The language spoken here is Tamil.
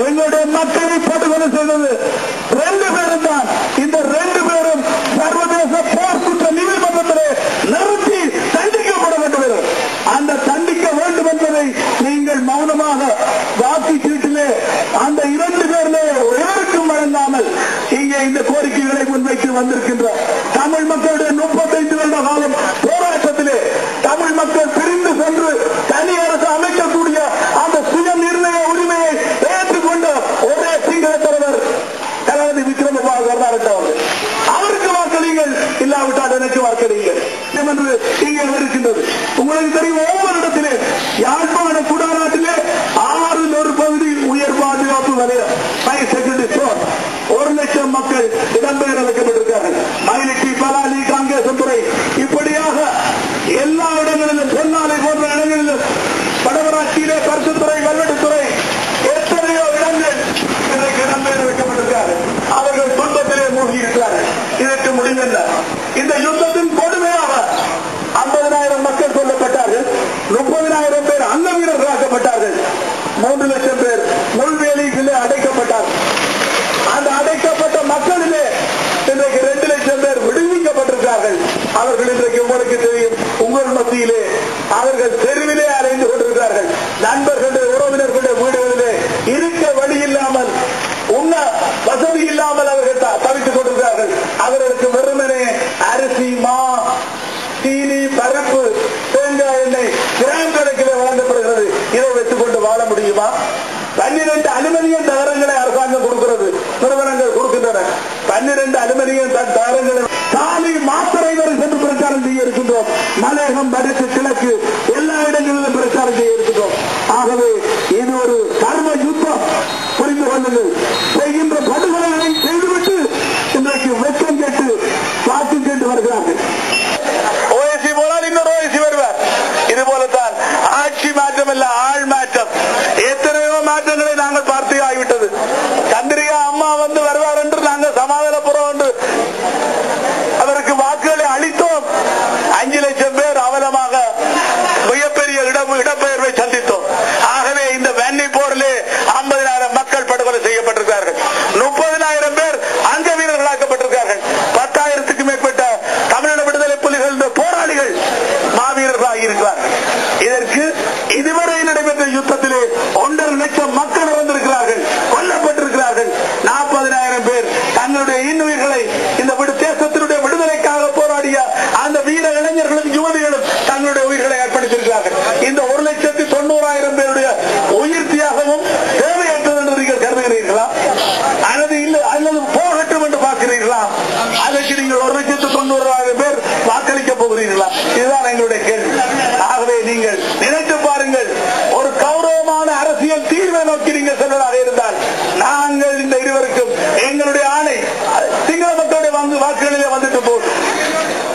எங்களுடைய மக்களை படுகொலை செய்தது ரெண்டு பேரும் தான் இந்த ரெண்டு பேரும் சர்வதேச போர் குற்ற நீதிமன்றத்திலே நிறுத்தி தண்டிக்கப்பட வேண்டும் அந்த தண்டிக்க வேண்டும் என்பதை நீங்கள் மௌனமாக வாக்கு சீட்டிலே அந்த இரண்டு பேரிலே எவருக்கும் வழங்காமல் இங்கே இந்த கோரிக்கைகளை முன்வைத்து வந்திருக்கின்ற தமிழ் மக்களுடைய முப்பத்தைந்து வருட காலம் போராட்டத்திலே தமிழ் மக்கள் பிரிந்து சென்று தனி அரசு அமைக்கக்கூடிய அந்த சுய நிர்ணய உரிமையை ஏற்றுக்கொண்ட ஒரே சிங்கள தலைவர் தளபதி விக்ரமபாபு கருணாரட்ட அவர்கள் அவருக்கு வாக்களிங்கள் இல்லாவிட்டால் எனக்கு வாக்களிங்கள் என்று இங்கே இருக்கின்றது உங்களுக்கு தெரியும் ஒவ்வொரு இடத்திலே யாழ்ப்பாண குடாநாட்டிலே ஆறில் ஒரு பகுதி உயர் பாதுகாப்பு வலயம் ஃபைவ் செகண்ட் ஸ்டோர் ஒரு லட்சம் மக்கள் இடம்பெயர் அழைக்கப்பட்டிருக்கார்கள் மயிலிட்டி பலாலி காங்கேசந்துறை இப்படியாக எல்லா இடங்களிலும் பொன்னாலை போன்ற இடங்களிலும் வடவராட்சியிலே கருத்துத்துறை கல்வெட்டுத்துறை எத்தனையோ இடங்கள் இன்றைக்கு இடம்பெயர் வைக்கப்பட்டிருக்கார்கள் அவர்கள் துன்பத்திலே மூழ்கி இருக்கிறார்கள் இதற்கு முடிவென்ன இந்த யுத்தத்தின் கொடுமையாக ஐம்பதனாயிரம் மக்கள் கொல்லப்பட்டார்கள் முப்பதினாயிரம் பேர் அங்க வீரர்களாக்கப்பட்டார்கள் மூன்று லட்சம் பேர் முள்வேலியிலே அடைக்கப்பட்டார்கள் அந்த அடைக்கப்பட்ட மக்களிலே இன்றைக்கு ரெண்டு லட்சம் பேர் விடுவிக்கப்பட்டிருக்கிறார்கள் அவர்கள் இன்றைக்கு உங்களுக்கு தெரியும் உங்கள் மத்தியிலே அவர்கள் தெருவிலே அலைந்து கொண்டிருக்கிறார்கள் நண்பர்களுடைய உறவினர்களுடைய வீடுகளிலே இருக்க வழி இல்லாமல் உண்ண வசதி இல்லாமல் அவர்கள் த- தவித்துக் கொண்டிருக்கிறார்கள் அவர்களுக்கு வெறுமனே அரிசி மா சீனி பருப்பு தேங்காய் எண்ணெய் கிராம் கணக்கில் வழங்கப்படுகிறது இதை வைத்துக் கொண்டு வாழ முடியுமா பன்னிரண்டு அலுமினியம் தகரங்களை அரசாங்கம் கொடுக்கிறது நிறுவனங்கள் கொடுக்கின்றன பன்னிரண்டு அலுமினியம் த- தகரங்களை சாலை மாத்திரை வரை சென்று பிரச்சாரம் செய்ய இருக்கின்றோம் மலையகம் வடக்கு கிழக்கு எல்லா இடங்களிலும் பிரச்சாரம் செய்ய இருக்கின்றோம் ஆகவே இது ஒரு கர்ம யுத்தம் புரிந்து கொள்ளுங்கள் செய்கின்ற படுகொலைகளை செய்துவிட்டு இன்றைக்கு வெக்கம் கேட்டு வாக்கு கேட்டு வருகிறார்கள் ஓஎஸ்சி போனால் இன்னொரு ஓஎஸ்சி வருவார் இது போலத்தான் ஆட்சி மாற்றம் அல்ல ஆள் மாற்றம் எத்தனையோ மாற்றங்களை நாங்கள் பார்த்து ஆகிவிட்டது சந்திரிகா அம்மா வந்து வருவார் என்று நாங்கள் சமாதானப்புறம் என்று அவருக்கு வாக்குகளை அளித்தோம் அஞ்சு லட்சம் பேர் அவலமாக மிகப்பெரிய இடம் இடப்பெயர்வை சந்தித்தோம் ஆகவே இந்த வெண்ணி போரிலே ஐம்பதினாயிரம் மக்கள் படுகொலை செய்யப்பட்டிருக்கிறார்கள் முப்பதினாயிரம் பேர் அங்க வீரர்களாக்கப்பட்டிருக்கிறார்கள் பத்தாயிரத்துக்கு மேற்பட்ட தமிழக விடுதலை புலிகள் என்ற போராளிகள் மாவீரர்களாக இருக்கிறார்கள் இதற்கு இதுவரை நடைபெற்ற யுத்தத்திலே ஒன்றரை லட்சம் மக்கள் இறந்திருக்கிறார்கள் கொல்லப்பட்டிருக்கிறார்கள் நாற்பதினாயிரம் பேர் தங்களுடைய இன்னுயிர்களை இந்த விடு தேசத்தினுடைய விடுதலைக்காக போராடிய அந்த வீர இளைஞர்களும் யுவதிகளும் தங்களுடைய உயிர்களை அர்ப்பணித்திருக்கிறார்கள் இந்த ஒரு லட்சத்தி தொண்ணூறாயிரம் பேருடைய உயிர் தியாகமும் தேவையற்றது என்று நீங்கள் கருதுகிறீர்களா அல்லது இல்லை அல்லது போகட்டும் என்று பார்க்கிறீர்களா அதற்கு நீங்கள் ஒரு லட்சத்து தொண்ணூறாயிரம் பேர் வாக்களிக்க போகிறீர்களா இதுதான் எங்களுடைய கேள்வி ஆகவே நீங்கள் நினைத்து பாருங்கள் ஒரு கௌரவமான அரசியல் தீர்வை நோக்கி நீங்கள் செல்வதாக இருந்தால் நாங்கள் இந்த இருவருக்கும் எங்களுடைய ஆணை சிங்கள மக்களுடைய வாக்கு வாக்குகளிலே வந்துட்டு போகும்